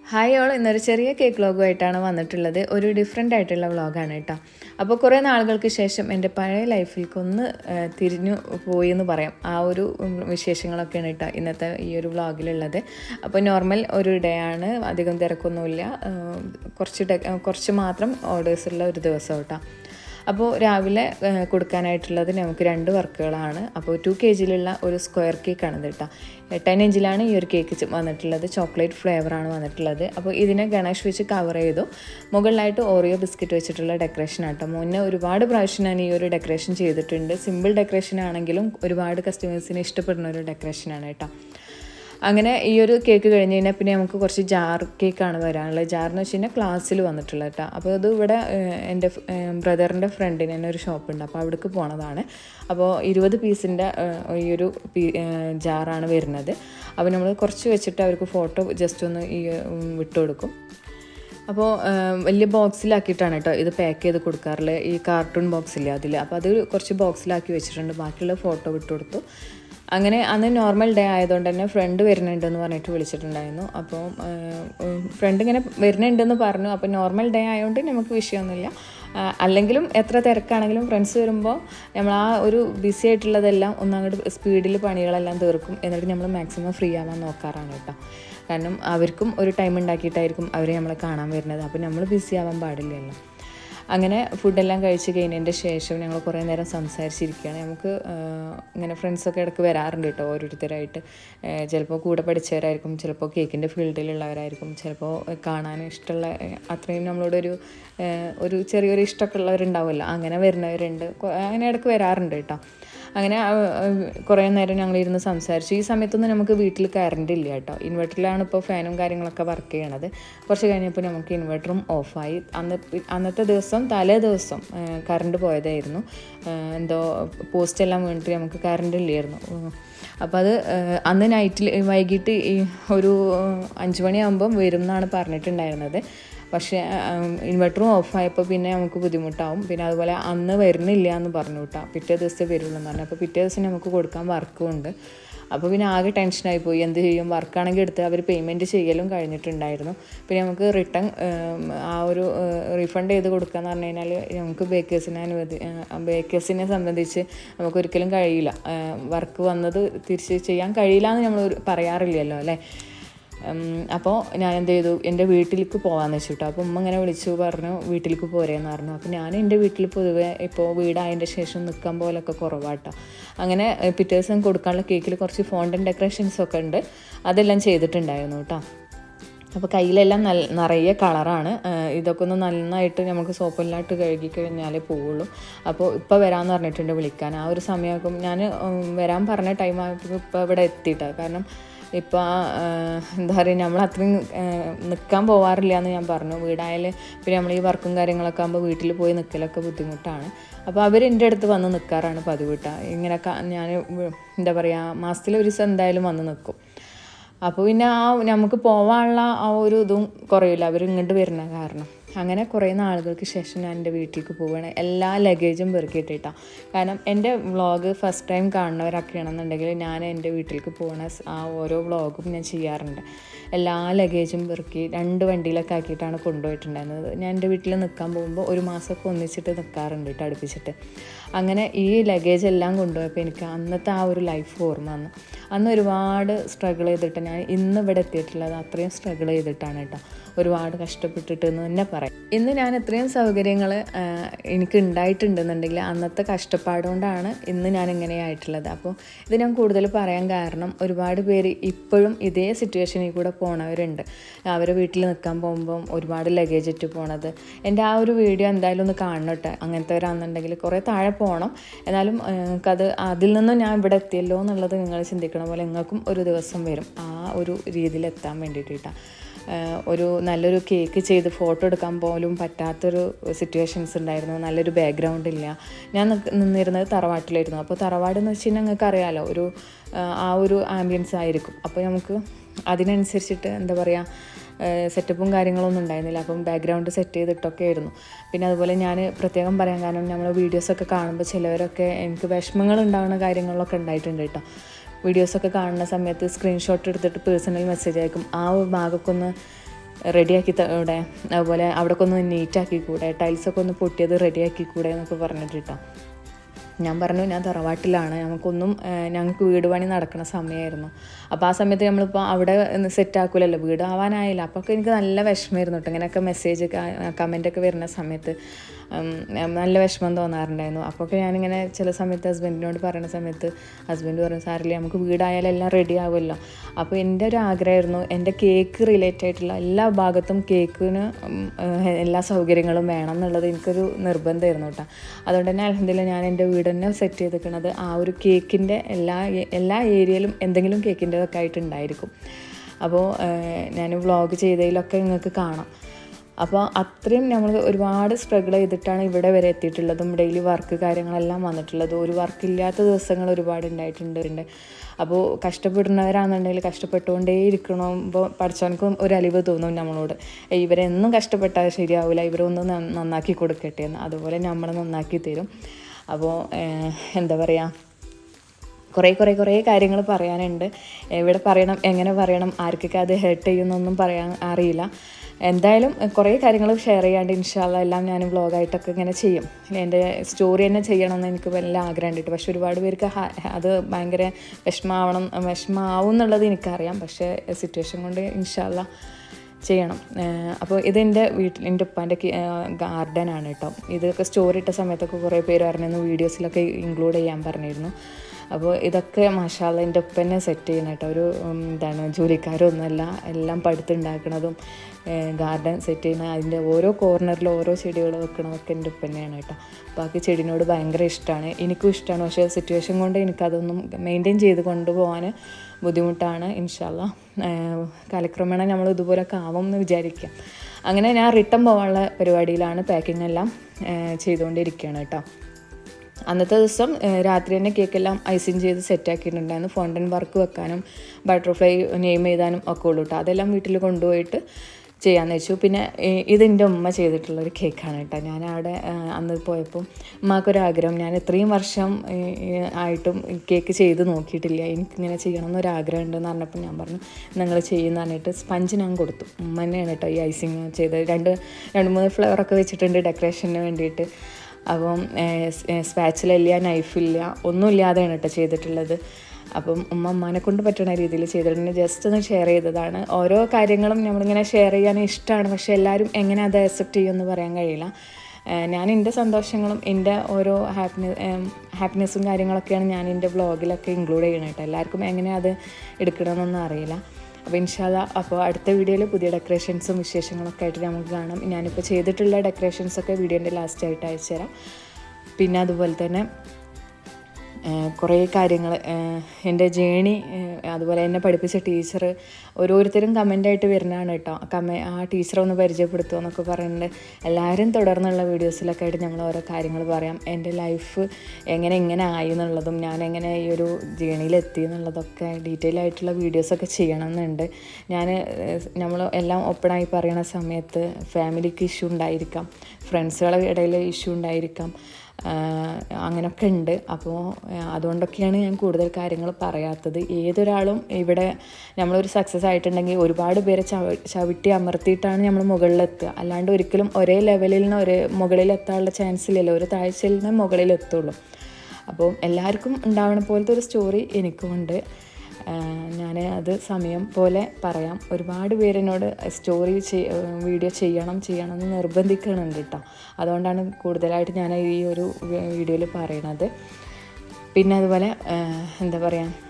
Hi all ഇന്നൊരു ചെറിയ cake വ്ളോഗുമായിട്ടാണ് വന്നിട്ടുള്ളത് ഒരു ഡിഫറെൻ്റ് ആയിട്ടുള്ള വ്ളോഗാണ് കേട്ടോ അപ്പോൾ കുറേ നാളുകൾക്ക് ശേഷം എൻ്റെ പഴയ ലൈഫിലേക്ക് ഒന്ന് ആ, തിരിഞ്ഞു പോയി എന്ന് പറയാം ആ ഒരു ഉം, വിശേഷങ്ങളൊക്കെയാണ് കേട്ടോ ഇന്നത്തെ ഈ ഒരു വ്ളോഗിലുള്ളത് അപ്പോൾ നോർമൽ ഒരു ഡേ ആണ് അധികം തിരക്കൊന്നുമില്ല ആ, കുറച്ച് ഡെ- കുറച്ച് മാത്രം ഓർഡേഴ്സുള്ള ഒരു ദിവസം കേട്ടോ അപ്പോൾ രാവിലെ ആ, കൊടുക്കാനായിട്ടുള്ളത് നമുക്ക് രണ്ട് വർക്കുകളാണ് അപ്പോൾ ടു കെ ജിയിലുള്ള ഒരു സ്ക്വയർ കേക്കാണ് ഇത് കേട്ടോ ടെൻ ഇഞ്ചിലാണ് ഈ ഒരു കേക്ക് ചെ- വന്നിട്ടുള്ളത് ചോക്ലേറ്റ് ഫ്ലേവറാണ് വന്നിട്ടുള്ളത് അപ്പോൾ ഇതിനെ ഗണേഷ് വെച്ച് കവർ ചെയ്തു മുകളിലായിട്ട് ഓറിയോ ബിസ്ക്കറ്റ് വെച്ചിട്ടുള്ള ഡെക്കറേഷൻ ആട്ടോ മുന്നേ ഒരുപാട് പ്രാവശ്യം ഞാൻ ഈ ഒരു ഡെക്കറേഷൻ ചെയ്തിട്ടുണ്ട് സിമ്പിൾ ഡെക്കറേഷൻ ആണെങ്കിലും ഒരുപാട് കസ്റ്റമേഴ്സിന് ഇഷ്ടപ്പെടുന്ന ഒരു ഡെക്കറേഷനാണ് കേട്ടോ അങ്ങനെ ഈ ഒരു കേക്ക് കഴിഞ്ഞ് കഴിഞ്ഞാൽ പിന്നെ നമുക്ക് കുറച്ച് ജാർ കേക്കാണ് വരാനുള്ളത് ജാർ എന്ന് വെച്ച് കഴിഞ്ഞാൽ ക്ലാസ്സിൽ വന്നിട്ടുള്ളത് കേട്ടോ അപ്പോൾ ഇത് ഇവിടെ ഏഹ്, എൻ്റെ ബ്രദറിൻ്റെ ഫ്രണ്ടിന് തന്നെ ഒരു ഷോപ്പുണ്ട് അപ്പോൾ അവിടേക്ക് പോണതാണ് അപ്പോൾ ഇരുപത് പീസിൻ്റെ ഈ ഒരു പീ ഏഹ്, ജാറാണ് വരുന്നത് അപ്പോൾ നമ്മൾ കുറച്ച് വെച്ചിട്ട് അവർക്ക് ഫോട്ടോ ജസ്റ്റ് ഒന്ന് ഈ ഉം, വിട്ടുകൊടുക്കും അപ്പോൾ വലിയ ബോക്സിലാക്കിയിട്ടാണ് കേട്ടോ ഇത് പാക്ക് ചെയ്ത് കൊടുക്കാറുള്ളത് ഈ കാർട്ടൂൺ ബോക്സില്ലേ അതിൽ അപ്പോൾ അത് കുറച്ച് ബോക്സിലാക്കി വെച്ചിട്ടുണ്ട് ബാക്കിയുള്ള ഫോട്ടോ വിട്ടു കൊടുത്തു അങ്ങനെ അന്ന് നോർമൽ ഡേ ആയതുകൊണ്ട് തന്നെ ഫ്രണ്ട് വരുന്നുണ്ടെന്ന് പറഞ്ഞിട്ട് വിളിച്ചിട്ടുണ്ടായിരുന്നു അപ്പോൾ ഫ്രണ്ട് ഇങ്ങനെ വരുന്നുണ്ടെന്ന് പറഞ്ഞു അപ്പോൾ നോർമൽ ഡേ ആയതുകൊണ്ട് നമുക്ക് വിഷയമൊന്നുമില്ല ആ, അല്ലെങ്കിലും എത്ര തിരക്കാണെങ്കിലും ഫ്രണ്ട്സ് വരുമ്പോൾ നമ്മൾ ആ ഒരു ബിസി ആയിട്ടുള്ളതെല്ലാം ഒന്നങ്ങോട്ട് സ്പീഡിൽ പണികളെല്ലാം തീർക്കും എന്നിട്ട് നമ്മൾ മാക്സിമം ഫ്രീ ആവാൻ നോക്കാറാണ് കേട്ടോ കാരണം അവർക്കും ഒരു ടൈം ഉണ്ടാക്കിയിട്ടായിരിക്കും അവർ നമ്മളെ കാണാൻ വരുന്നത് അപ്പോൾ നമ്മൾ ബിസി ആവാൻ പാടില്ലല്ലോ അങ്ങനെ ഫുഡെല്ലാം കഴിച്ച് കഴിഞ്ഞതിൻ്റെ ശേഷം ഞങ്ങൾ കുറേ നേരം സംസാരിച്ചിരിക്കുകയാണ് നമുക്ക് ആ, ഇങ്ങനെ ഫ്രണ്ട്സൊക്കെ ഇടയ്ക്ക് വരാറുണ്ട് കേട്ടോ ഓരോരുത്തരായിട്ട് ചിലപ്പോൾ കൂടെ പഠിച്ചവരായിരിക്കും ചിലപ്പോൾ കേക്കിൻ്റെ ഫീൽഡിലുള്ളവരായിരിക്കും ചിലപ്പോൾ കാണാൻ ഇഷ്ടമുള്ള ഏ, അത്രയും നമ്മളോടൊരു ഏ, ഒരു ചെറിയൊരു ഇഷ്ടമൊക്കെ ഉള്ളവരുണ്ടാവുമല്ലോ അങ്ങനെ വരുന്നവരുണ്ട് കൊ- അങ്ങനെ ഇടയ്ക്ക് വരാറുണ്ട് കേട്ടോ അങ്ങനെ ആ, ആ, കുറേ നേരം ഞങ്ങൾ ഇരുന്ന് സംസാരിച്ചു ഈ സമയത്തൊന്നും നമുക്ക് വീട്ടിൽ കറണ്ട് ഇല്ല കേട്ടോ ഇൻവെർട്ടറിലാണ് ഇപ്പോൾ ഫാനും കാര്യങ്ങളൊക്കെ വർക്ക് ചെയ്യണത് കുറച്ച് കഴിഞ്ഞപ്പോൾ നമുക്ക് ഇൻവെർട്ടറും ഓഫായി അന്ന് പി- അന്നത്തെ ദിവസം തലേ ദിവസം കറണ്ട് പോയതായിരുന്നു ആ, എന്തോ പോസ്റ്റ് എല്ലാം വീണിട്ട് നമുക്ക് കറണ്ട് ഇല്ലായിരുന്നു ഉം. അപ്പോൾ അത് ആ, അന്ന് നൈറ്റിൽ വൈകിട്ട് ഈ ഒരു അഞ്ച് മണിയാകുമ്പം വരും എന്നാണ് പറഞ്ഞിട്ടുണ്ടായിരുന്നത് പക്ഷേ ഇൻവെർട്ടറും ഓഫായപ്പോൾ പിന്നെ നമുക്ക് ബുദ്ധിമുട്ടാവും പിന്നെ അതുപോലെ അന്ന് വരുന്നില്ല എന്ന് പറഞ്ഞു കേട്ടോ പിറ്റേ ദിവസത്തെ വരുള്ളൂ എന്ന് പറഞ്ഞു അപ്പോൾ പിറ്റേ ദിവസം നമുക്ക് കൊടുക്കാൻ വർക്കും ഉണ്ട് അപ്പോൾ പിന്നെ ആകെ ടെൻഷനായി പോയി എന്ത് ചെയ്യും വർക്കാണെങ്കിൽ എടുത്ത് അവർ പേയ്മെൻറ്റ് ചെയ്യലും കഴിഞ്ഞിട്ടുണ്ടായിരുന്നു പിന്നെ നമുക്ക് റിട്ടേൺ ആ ഒരു റീഫണ്ട് ചെയ്ത് കൊടുക്കാന്ന് പറഞ്ഞു കഴിഞ്ഞാൽ നമുക്ക് ബേക്കേഴ്സിനെ അനുവദി ബേക്കേഴ്സിനെ സംബന്ധിച്ച് നമുക്ക് ഒരിക്കലും കഴിയില്ല വർക്ക് വന്നത് തിരിച്ച് ചെയ്യാൻ കഴിയില്ല എന്ന് നമ്മൾ പറയാറില്ലല്ലോ അല്ലേ അപ്പോൾ ഞാൻ എന്ത് ചെയ്തു എൻ്റെ വീട്ടിലേക്ക് പോകാമെന്ന് വെച്ചു കേട്ടോ അപ്പോൾ ഉമ്മ ഇങ്ങനെ വിളിച്ചു പറഞ്ഞു വീട്ടിലേക്ക് പോരേന്ന് പറഞ്ഞു അപ്പോൾ ഞാൻ എൻ്റെ വീട്ടിൽ പൊതുവെ ഇപ്പോൾ വീടായതിൻ്റെ ശേഷം നിൽക്കാൻ പോലൊക്കെ കുറവാട്ടോ അങ്ങനെ ഏഹ്, പിറ്റേ ദിവസം കൊടുക്കാനുള്ള കേക്കിൽ കുറച്ച് ഫോണ്ടൻ ഡെക്കറേഷൻസ് ഒക്കെ ഉണ്ട് അതെല്ലാം ചെയ്തിട്ടുണ്ടായിരുന്നു കേട്ടോ അപ്പോൾ കയ്യിലെല്ലാം നല്ല നിറയെ കളറാണ് ഇതൊക്കെ ഒന്ന് നന്നായിട്ട് നമുക്ക് സോപ്പെല്ലാം കഴുകി കഴിഞ്ഞാലേ പോവുള്ളൂ അപ്പോൾ ഇപ്പോൾ വരാമെന്ന് പറഞ്ഞിട്ടുണ്ട് വിളിക്കാൻ ആ ഒരു സമയമൊക്കെ ഞാൻ ഉം, വരാൻ പറഞ്ഞ ടൈം ആയപ്പോൾ ഇപ്പോൾ ഇവിടെ എത്തിയിട്ടാണ് കാരണം ഇപ്പോൾ എന്താ പറയുക നമ്മൾ അത്രയും നിൽക്കാൻ പോവാറില്ല എന്ന് ഞാൻ പറഞ്ഞു വീടായാലും പിന്നെ നമ്മൾ ഈ വർക്കും കാര്യങ്ങളൊക്കെ ആകുമ്പോൾ വീട്ടിൽ പോയി നിൽക്കലൊക്കെ ബുദ്ധിമുട്ടാണ് അപ്പോൾ അവർ എൻ്റെ അടുത്ത് വന്ന് നിൽക്കാറാണ് പതിവ് കേട്ടോ ഇങ്ങനെയൊക്കെ ഞാൻ എന്താ പറയുക മാസത്തിൽ ഒരു ദിവസം എന്തായാലും വന്ന് നിൽക്കും അപ്പോൾ പിന്നെ ആ നമുക്ക് പോവാനുള്ള ആ ഒരു ഇതും കുറയില്ല അവർ ഇങ്ങോട്ട് വരുന്ന കാരണം അങ്ങനെ കുറേ നാളുകൾക്ക് ശേഷം ഞാൻ എൻ്റെ വീട്ടിലേക്ക് പോവുകയാണ് എല്ലാ ലഗേജും പെറുക്കിയിട്ടിട്ടാണ് കാരണം എൻ്റെ വ്ളോഗ് ഫസ്റ്റ് ടൈം കാണുന്നവരൊക്കെയാണെന്നുണ്ടെങ്കിൽ ഞാൻ എൻ്റെ വീട്ടിലേക്ക് പോകുന്ന സ് ആ ഓരോ വ്ളോഗും ഞാൻ ചെയ്യാറുണ്ട് എല്ലാ ലഗേജും പെറുക്കി രണ്ട് വണ്ടിയിലൊക്കെ ആക്കിയിട്ടാണ് കൊണ്ടുപോയിട്ടുണ്ടായിരുന്നത് ഞാൻ എൻ്റെ വീട്ടിൽ നിൽക്കാൻ പോകുമ്പോൾ ഒരു മാസമൊക്കെ ഒന്നിച്ചിട്ട് നിൽക്കാറുണ്ട് കേട്ടോ അടുപ്പിച്ചിട്ട് അങ്ങനെ ഈ ലഗേജ് എല്ലാം കൊണ്ടുപോയപ്പോൾ എനിക്ക് അന്നത്തെ ആ ഒരു ലൈഫ് ഓർമ്മ വന്നു അന്ന് ഒരുപാട് സ്ട്രഗിൾ ചെയ്തിട്ട് ഞാൻ ഇന്ന് ഇവിടെ എത്തിയിട്ടുള്ളത് അത്രയും സ്ട്രഗിൾ ചെയ്തിട്ടാണ് കേട്ടോ ഒരുപാട് കഷ്ടപ്പെട്ടിട്ട് എന്ന് തന്നെ പറയാം ഇന്ന് ഞാൻ ഇത്രയും സൗകര്യങ്ങൾ എനിക്ക് ഉണ്ടായിട്ടുണ്ടെന്നുണ്ടെങ്കിൽ അന്നത്തെ കഷ്ടപ്പാടുകൊണ്ടാണ് ഇന്ന് ഞാൻ ഇങ്ങനെ ആയിട്ടുള്ളത് അപ്പോൾ ഇത് ഞാൻ കൂടുതൽ പറയാൻ കാരണം ഒരുപാട് പേര് ഇപ്പോഴും ഇതേ സിറ്റുവേഷനിൽ കൂടെ പോണവരുണ്ട് അവരെ വീട്ടിൽ നിൽക്കാൻ പോകുമ്പം ഒരുപാട് ലഗേജ് ഇട്ട് പോണത് എൻ്റെ ആ ഒരു വീഡിയോ എന്തായാലും ഒന്ന് കാണട്ടെ അങ്ങനത്തെവരാണെന്നുണ്ടെങ്കിൽ കുറേ താഴെ പോകണം എന്നാലും ആ, നിങ്ങൾക്കത് അതിൽ നിന്നും ഞാൻ ഇവിടെ എത്തിയല്ലോ എന്നുള്ളത് നിങ്ങൾ ചിന്തിക്കണ പോലെ നിങ്ങൾക്കും ഒരു ദിവസം വരും ആ ഒരു രീതിയിൽ എത്താൻ വേണ്ടിയിട്ടാണ് ഒരു നല്ലൊരു കേക്ക് ചെയ്ത് ഫോട്ടോ എടുക്കാൻ പോലും പറ്റാത്തൊരു സിറ്റുവേഷൻസ് ഉണ്ടായിരുന്നു നല്ലൊരു ബാക്ക്ഗ്രൗണ്ട് ഇല്ല ഞാൻ നിക്ക് നിന്നിരുന്നത് തറവാട്ടിലായിരുന്നു അപ്പോൾ തറവാട് എന്ന് വെച്ച് കഴിഞ്ഞാൽ നിങ്ങൾക്ക് അറിയാലോ ഒരു ആ, ആ ഒരു ആംബിയൻസ് ആയിരിക്കും അപ്പോൾ നമുക്ക് അതിനനുസരിച്ചിട്ട് എന്താ പറയുക സെറ്റപ്പും കാര്യങ്ങളൊന്നും ഉണ്ടായിരുന്നില്ല അപ്പം ബാക്ക്ഗ്രൗണ്ട് സെറ്റ് ചെയ്തിട്ടൊക്കെ ആയിരുന്നു പിന്നെ അതുപോലെ ഞാൻ പ്രത്യേകം പറയാൻ കാരണം നമ്മൾ വീഡിയോസൊക്കെ കാണുമ്പോൾ ചിലവരൊക്കെ എനിക്ക് വിഷമങ്ങൾ ഉണ്ടാകുന്ന കാര്യങ്ങളൊക്കെ ഉണ്ടായിട്ടുണ്ട് കേട്ടോ വീഡിയോസൊക്കെ കാണുന്ന സമയത്ത് സ്ക്രീൻഷോട്ട് എടുത്തിട്ട് പേഴ്സണൽ മെസ്സേജ് അയക്കും ആ ഒരു ഭാഗമൊക്കെ ഒന്ന് റെഡിയാക്കി ഇവിടെ അതുപോലെ അവിടെയൊക്കെ ഒന്ന് നീറ്റാക്കി കൂടെ ടൈൽസൊക്കെ ഒന്ന് പൊട്ടിയത് റെഡിയാക്കി കൂടെ എന്നൊക്കെ പറഞ്ഞിട്ട് കേട്ടോ ഞാൻ പറഞ്ഞു ഞാൻ തറവാട്ടിലാണ് നമുക്കൊന്നും ഏഹ്, ഞങ്ങൾക്ക് വീട് പണി നടക്കുന്ന സമയമായിരുന്നു അപ്പോൾ ആ സമയത്ത് നമ്മളിപ്പോൾ അവിടെ സെറ്റ് ആക്കൂലല്ലോ വീട് ആവാനായില്ല അപ്പോൾ ഒക്കെ എനിക്ക് നല്ല വിഷമമായിരുന്നു കേട്ടോ ഇങ്ങനെയൊക്കെ മെസ്സേജ് കമൻ്റൊക്കെ വരുന്ന സമയത്ത് ഉം, നല്ല വിഷമം തോന്നാറുണ്ടായിരുന്നു അപ്പോൾ ഒക്കെ ഞാനിങ്ങനെ ചില സമയത്ത് ഹസ്ബൻഡിനോട് പറയുന്ന സമയത്ത് ഹസ്ബൻഡ് പറഞ്ഞു സാറില്ലേ നമുക്ക് വീടായാലും എല്ലാം റെഡി ആവുമല്ലോ അപ്പോൾ എൻ്റെ ഒരു ആഗ്രഹമായിരുന്നു എൻ്റെ കേക്ക് റിലേറ്റഡ് ആയിട്ടുള്ള എല്ലാ ഭാഗത്തും കേക്കിന് ഉം, ഏഹ്, എല്ലാ സൗകര്യങ്ങളും വേണം എന്നുള്ളത് എനിക്കൊരു നിർബന്ധമായിരുന്നു കേട്ടോ അതുകൊണ്ട് തന്നെ അലഹദില്ല ഞാൻ എൻ്റെ വീട് തന്നെ സെറ്റ് ചെയ്തിരിക്കുന്നത് ആ ഒരു കേക്കിൻ്റെ എല്ലാ എല്ലാ ഏരിയയിലും എന്തെങ്കിലും കേക്കിൻ്റെതൊക്കെ ആയിട്ടുണ്ടായിരിക്കും അപ്പോൾ ഞാൻ വ്ളോഗ് ചെയ്തതിലൊക്കെ നിങ്ങൾക്ക് കാണാം അപ്പോൾ അത്രയും നമ്മൾ ഒരുപാട് സ്ട്രഗിൾ ചെയ്തിട്ടാണ് ഇവിടെ വരെ എത്തിയിട്ടുള്ളതും ഡെയിലി വർക്ക് കാര്യങ്ങളെല്ലാം വന്നിട്ടുള്ളതും ഒരു വർക്ക് ഇല്ലാത്ത ദിവസങ്ങൾ ഒരുപാട് ഉണ്ടായിട്ടുണ്ട് ഉണ്ട് അപ്പോൾ കഷ്ടപ്പെടുന്നവരാണെന്നുണ്ടെങ്കിൽ കഷ്ടപ്പെട്ടുകൊണ്ടേ ഇരിക്കണമ്പോൾ പഠിച്ചവനക്കും ഒരു അലിവ് തോന്നും നമ്മളോട് "ഏയ് ഇവരെന്നും കഷ്ടപ്പെട്ടാൽ ശരിയാവില്ല ഇവരൊന്ന് നന്ന- നന്നാക്കി കൊടുക്കട്ടെ എന്ന് അതുപോലെ നമ്മൾ നന്നാക്കി തരും അപ്പോൾ എന്താ പറയുക കുറേ കുറേ കുറേ കാര്യങ്ങൾ പറയാനുണ്ട് എവിടെ പറയണം എങ്ങനെ പറയണം ആർക്കൊക്കെ അത് ഹേർട്ട് ചെയ്യുന്നൊന്നും പറയാൻ അറിയില്ല എന്തായാലും കുറേ കാര്യങ്ങൾ ഷെയർ ചെയ്യാണ്ട് ഇൻഷാല്ല എല്ലാം ഞാൻ വ്ളോഗായിട്ടൊക്കെ ഇങ്ങനെ ചെയ്യും എൻ്റെ സ്റ്റോറി തന്നെ ചെയ്യണമെന്ന് എനിക്ക് വല്ല ആഗ്രഹമുണ്ട് പക്ഷെ ഒരുപാട് പേർക്ക് ഹ- അത് ഭയങ്കര വിഷമാവണം വിഷമാവും എന്നുള്ളത് എനിക്കറിയാം പക്ഷേ സിറ്റുവേഷൻ കൊണ്ട് ഇൻഷാല്ല ചെയ്യണം അപ്പോൾ ഇതെൻ്റെ വീട്ടിൽ എൻ്റെ ഉപ്പാൻ്റെ ഗാർഡനാണ് കേട്ടോ ഇതൊക്കെ സ്റ്റോറി ഇട്ട സമയത്തൊക്കെ കുറേ പേര് പറഞ്ഞിരുന്നു വീഡിയോസിലൊക്കെ ഇൻക്ലൂഡ് ചെയ്യാൻ പറഞ്ഞിരുന്നു അപ്പോൾ ഇതൊക്കെ മഷാല എൻ്റെ ഉപ്പന്നെ സെറ്റ് ചെയ്യുന്ന കേട്ടോ ഒരു ഉം, എന്താണ് ജോലിക്കാരൊന്നുമല്ല എല്ലാം പടുത്തുണ്ടാക്കണതും ഗാർഡൻ സെറ്റ് ചെയ്യുന്ന അതിൻ്റെ ഓരോ കോർണറിലും ഓരോ ചെടികൾ വെക്കണതൊക്കെ എൻ്റെ ഉപ്പന്നെയാണ് കേട്ടോ ബാക്കി ചെടിനോട് ഭയങ്കര ഇഷ്ടമാണ് എനിക്കും ഇഷ്ടമാണ് പക്ഷേ സിറ്റുവേഷൻ കൊണ്ട് എനിക്കതൊന്നും മെയിൻറ്റെയിൻ ചെയ്ത് കൊണ്ടുപോകാൻ ബുദ്ധിമുട്ടാണ് ഇൻഷാല്ല കാലക്രമേണ നമ്മൾ ഇതുപോലൊക്കെ ആവും എന്ന് വിചാരിക്കാം അങ്ങനെ ഞാൻ റിട്ടേൺ പോകാനുള്ള പരിപാടിയിലാണ് പാക്കിംഗ് എല്ലാം ഏഹ്, ചെയ്തുകൊണ്ടിരിക്കുകയാണ് കേട്ടോ അന്നത്തെ ദിവസം ഏഹ്, രാത്രി തന്നെ കേക്കെല്ലാം ഐസിങ് ചെയ്ത് സെറ്റ് ആക്കിയിട്ടുണ്ടായിരുന്നു ഫോണ്ടൻ വർക്ക് വെക്കാനും ബട്ടർഫ്ലൈ നെയിം എഴുതാനും ഒക്കെ ഉള്ളൂ കേട്ടോ അതെല്ലാം വീട്ടിൽ കൊണ്ടുപോയിട്ട് ചെയ്യാമെന്ന് വെച്ചു പിന്നെ ഏഹ്, ഇത് എൻ്റെ ഉമ്മ ചെയ്തിട്ടുള്ളൊരു കേക്കാണ് കേട്ടോ ഞാൻ അവിടെ ഏഹ്, അന്ന് പോയപ്പോൾ ഉമ്മാക്കൊരാഗ്രഹം ഞാൻ ഇത്രയും വർഷം ഏഹ്, ആയിട്ടും കേക്ക് ചെയ്ത് നോക്കിയിട്ടില്ല എനിക്കിങ്ങനെ ചെയ്യണം എന്നൊരാഗ്രഹം ഉണ്ടെന്ന് പറഞ്ഞപ്പോൾ ഞാൻ പറഞ്ഞു നിങ്ങൾ ചെയ്യുന്ന പറഞ്ഞിട്ട് സ്പഞ്ച് ഞാൻ കൊടുത്തു ഉമ്മ തന്നെയാണ് കേട്ടോ ഈ ഐസിങ് ചെയ്ത് രണ്ട് രണ്ട് മൂന്ന് ഫ്ലവറൊക്കെ വെച്ചിട്ടുണ്ട് ഡെക്കറേഷന് വേണ്ടിയിട്ട് അപ്പം സ്പാച്ചിലില്ല നൈഫില്ല ഒന്നുമില്ലാതെയാണ് കേട്ടോ ചെയ്തിട്ടുള്ളത് അപ്പം ഉമ്മ അമ്മാനെ കൊണ്ട് പറ്റുന്ന രീതിയിൽ ചെയ്തിട്ടുണ്ട് ജസ്റ്റ് ഒന്ന് ഷെയർ ചെയ്തതാണ് ഓരോ കാര്യങ്ങളും നമ്മളിങ്ങനെ ഷെയർ ചെയ്യാൻ ഇഷ്ടമാണ് പക്ഷേ എല്ലാവരും എങ്ങനെ അത് അക്സെപ്റ്റ് ചെയ്യുമെന്ന് പറയാൻ കഴിയില്ല ഏഹ് ഞാൻ എൻ്റെ സന്തോഷങ്ങളും എൻ്റെ ഓരോ ഹാപ്പിനെ ഹാപ്പിനെസ്സും കാര്യങ്ങളൊക്കെയാണ് ഞാൻ എൻ്റെ വ്ളോഗിലൊക്കെ ഇൻക്ലൂഡ് ചെയ്യണം കേട്ടോ എല്ലാവർക്കും എങ്ങനെ അത് എടുക്കണമെന്നൊന്നും അറിയില്ല അപ്പോൾ ഇൻഷാല്ല അപ്പോൾ അടുത്ത വീഡിയോയിൽ പുതിയ ഡെക്കറേഷൻസും വിശേഷങ്ങളൊക്കെ ആയിട്ട് നമുക്ക് കാണാം ഞാനിപ്പോൾ ചെയ്തിട്ടുള്ള ഡെക്കറേഷൻസൊക്കെ വീഡിയോൻ്റെ ലാസ്റ്റ് ആയിട്ട് അയച്ചു തരാം പിന്നെ അതുപോലെ തന്നെ ഏഹ് കുറേ കാര്യങ്ങൾ എൻ്റെ ജേണി അതുപോലെ എന്നെ പഠിപ്പിച്ച ടീച്ചർ ഓരോരുത്തരും കമൻ്റായിട്ട് വരുന്നതാണ് കേട്ടോ കമ ആ ടീച്ചറെ ഒന്ന് പരിചയപ്പെടുത്തുക എന്നൊക്കെ പറയുന്നുണ്ട് എല്ലാവരും തുടർന്നുള്ള വീഡിയോസിലൊക്കെ ആയിട്ട് ഞങ്ങൾ ഓരോ കാര്യങ്ങൾ പറയാം എൻ്റെ ലൈഫ് എങ്ങനെ എങ്ങനെ ആയി എന്നുള്ളതും ഞാൻ എങ്ങനെ ഈ ഒരു ജേണിയിലെത്തി എന്നുള്ളതൊക്കെ ഡീറ്റെയിൽ ആയിട്ടുള്ള വീഡിയോസൊക്കെ ചെയ്യണം എന്നുണ്ട് ഞാൻ നമ്മൾ എല്ലാം ഓപ്പണായി പറയണ സമയത്ത് ഫാമിലിക്ക് ഇഷ്യൂ ഉണ്ടായിരിക്കാം ഫ്രണ്ട്സുകളുടെ ഇടയിൽ ഇഷ്യൂ ഉണ്ടായിരിക്കാം ആഹ് അങ്ങനെയൊക്കെ ഉണ്ട് അപ്പോൾ അതുകൊണ്ടൊക്കെയാണ് ഞാൻ കൂടുതൽ കാര്യങ്ങൾ പറയാത്തത് ഏതൊരാളും ഇവിടെ നമ്മളൊരു സക്സസ് ആയിട്ടുണ്ടെങ്കിൽ ഒരുപാട് പേരെ ചവ ചവിട്ടി അമർത്തിയിട്ടാണ് നമ്മൾ മുകളിലെത്തുക അല്ലാണ്ട് ഒരിക്കലും ഒരേ ലെവലിൽ നിന്ന് ഒരേ മുകളിലെത്താനുള്ള ചാൻസ് ഇല്ലല്ലോ ഒരു താഴ്ചയിൽ നിന്ന് മുകളിലെത്തുള്ളൂ അപ്പോൾ എല്ലാവർക്കും ഉണ്ടാവണ പോലത്തെ ഒരു സ്റ്റോറി എനിക്കുമുണ്ട് ഞാൻ അത് സമയം പോലെ പറയാം ഒരുപാട് പേരെന്നോട് സ്റ്റോറി വീഡിയോ ചെയ്യണം ചെയ്യണം എന്ന് നിർബന്ധിക്കുന്നുണ്ട് കേട്ടോ അതുകൊണ്ടാണ് കൂടുതലായിട്ട് ഞാൻ ഈ ഒരു വീഡിയോയിൽ പറയണത് പിന്നെ അതുപോലെ ആ, എന്താ പറയുക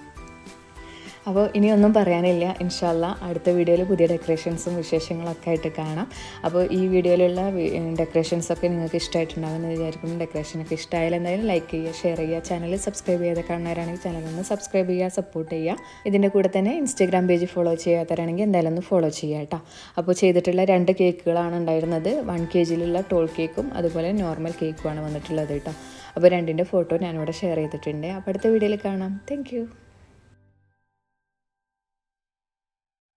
അപ്പോൾ ഇനിയൊന്നും പറയാനില്ല ഇൻഷാല്ല അടുത്ത വീഡിയോയിൽ പുതിയ ഡെക്കറേഷൻസും വിശേഷങ്ങളൊക്കെ ആയിട്ട് കാണാം അപ്പോൾ ഈ വീഡിയോയിലുള്ള ഡെക്കറേഷൻസൊക്കെ നിങ്ങൾക്ക് ഇഷ്ടമായിട്ടുണ്ടാകുമെന്ന് വിചാരിക്കുന്നു ഡെക്കറേഷനൊക്കെ ഇഷ്ടമായാലും എന്തായാലും ലൈക്ക് ചെയ്യുക ഷെയർ ചെയ്യുക ചാനൽ സബ്സ്ക്രൈബ് ചെയ്ത് കാണുന്നവരാണെങ്കിൽ ചാനൽ ഒന്ന് സബ്സ്ക്രൈബ് ചെയ്യുക സപ്പോർട്ട് ചെയ്യുക ഇതിൻ്റെ കൂടെ തന്നെ ഇൻസ്റ്റാഗ്രാം പേജ് ഫോളോ ചെയ്യാത്തവരാണെങ്കിൽ എന്തായാലും ഒന്ന് ഫോളോ ചെയ്യുക കേട്ടോ അപ്പോൾ ചെയ്തിട്ടുള്ള രണ്ട് കേക്കുകളാണ് ഉണ്ടായിരുന്നത് വൺ കെ ജിയിലുള്ള ടോൾ കേക്കും അതുപോലെ നോർമൽ കേക്കുമാണ് വന്നിട്ടുള്ളത് കേട്ടോ അപ്പോൾ രണ്ടിൻ്റെ ഫോട്ടോ ഞാനിവിടെ ഷെയർ ചെയ്തിട്ടുണ്ട് അപ്പോൾ അടുത്ത വീഡിയോയിൽ കാണാം താങ്ക്